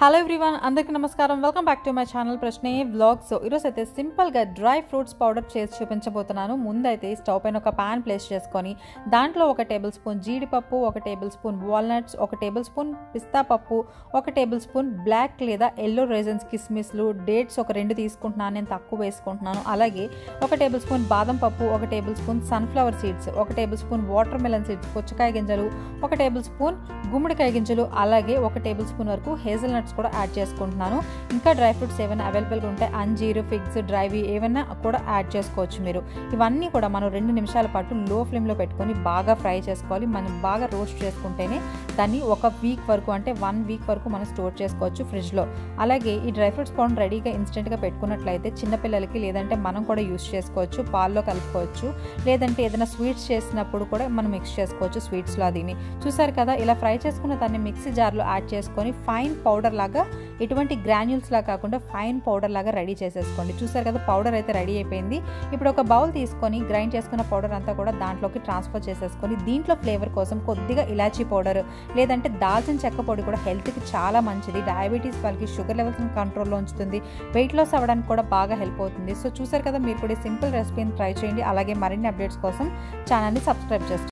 hello everyone అందరికీ నమస్కారం welcome back to my channel ప్రశ్నే వ్లాగ్ సో ఈరోజు అయితే సింపుల్గా డ్రై ఫ్రూట్స్ పౌడర్ చేసి చూపించబోతున్నాను ముందైతే స్టవ్ పైన ఒక ప్యాన్ ప్లేస్ చేసుకొని దాంట్లో ఒక టేబుల్ స్పూన్ జీడిపప్పు ఒక టేబుల్ స్పూన్ వాల్నట్స్ ఒక టేబుల్ స్పూన్ పిస్తా పప్పు ఒక టేబుల్ స్పూన్ బ్లాక్ లేదా ఎల్లో రైజన్స్ కిస్మిస్లు డేట్స్ ఒక రెండు తీసుకుంటున్నాను నేను తక్కువ వేసుకుంటున్నాను అలాగే ఒక టేబుల్ స్పూన్ బాదం పప్పు ఒక టేబుల్ స్పూన్ సన్ఫ్లవర్ సీడ్స్ ఒక tablespoon watermelon seeds పుచ్చకాయ గింజలు ఒక టేబుల్ స్పూన్ గుమ్మడికాయ గింజలు అలాగే ఒక టేబుల్ స్పూన్ వరకు హేజల్ నట్స్ కూడా యాడ్ చేసుకుంటున్నాను ఇంకా డ్రై ఫ్రూట్స్ ఏమైనా అవైలబుల్గా ఉంటే అంజీరు ఫిగ్స్ డ్రైవి ఏమైనా కూడా యాడ్ చేసుకోవచ్చు మీరు ఇవన్నీ కూడా మనం రెండు నిమిషాల పాటు లో ఫ్లేమ్లో పెట్టుకొని బాగా ఫ్రై చేసుకోవాలి మనం బాగా రోస్ట్ చేసుకుంటేనే దాన్ని ఒక వీక్ వరకు అంటే వన్ వీక్ వరకు మనం స్టోర్ చేసుకోవచ్చు ఫ్రిడ్జ్లో అలాగే ఈ డ్రై ఫ్రూట్స్ పౌడర్ రెడీగా ఇన్స్టెంట్గా పెట్టుకున్నట్లయితే చిన్నపిల్లలకి లేదంటే మనం కూడా యూస్ చేసుకోవచ్చు పాల్లో కలుపుకోవచ్చు లేదంటే ఏదైనా స్వీట్స్ చేసినప్పుడు కూడా మనం మిక్స్ చేసుకోవచ్చు స్వీట్స్లో దీన్ని చూసారు కదా ఇలా ఫ్రై చేసుకున్న దాన్ని మిక్సీ జార్లో యాడ్ చేసుకొని ఫైన్ పౌడర్ లాగా ఎటువంటి గ్రాన్యూల్స్ లా కాకుండా ఫైన్ పౌడర్ లాగా రెడీ చేసేసుకోండి చూసారు కదా పౌడర్ అయితే రెడీ అయిపోయింది ఇప్పుడు ఒక బౌల్ తీసుకొని గ్రైండ్ చేసుకున్న పౌడర్ అంతా కూడా దాంట్లోకి ట్రాన్స్ఫర్ చేసేసుకొని దీంట్లో ఫ్లేవర్ కోసం కొద్దిగా ఇలాచీ పౌడర్ లేదంటే దాల్చిన చెక్క పొడి కూడా హెల్త్కి చాలా మంచిది డయాబెటీస్ వాళ్ళకి షుగర్ లెవెల్స్ని కంట్రోల్లో ఉంచుతుంది వెయిట్ లాస్ అవ్వడానికి కూడా బాగా హెల్ప్ అవుతుంది సో చూసారు కదా మీరు కూడా సింపుల్ రెసిపీని ట్రై చేయండి అలాగే మరిన్ని అప్డేట్స్ కోసం ఛానల్ని సబ్స్క్రైబ్ చేసుకోండి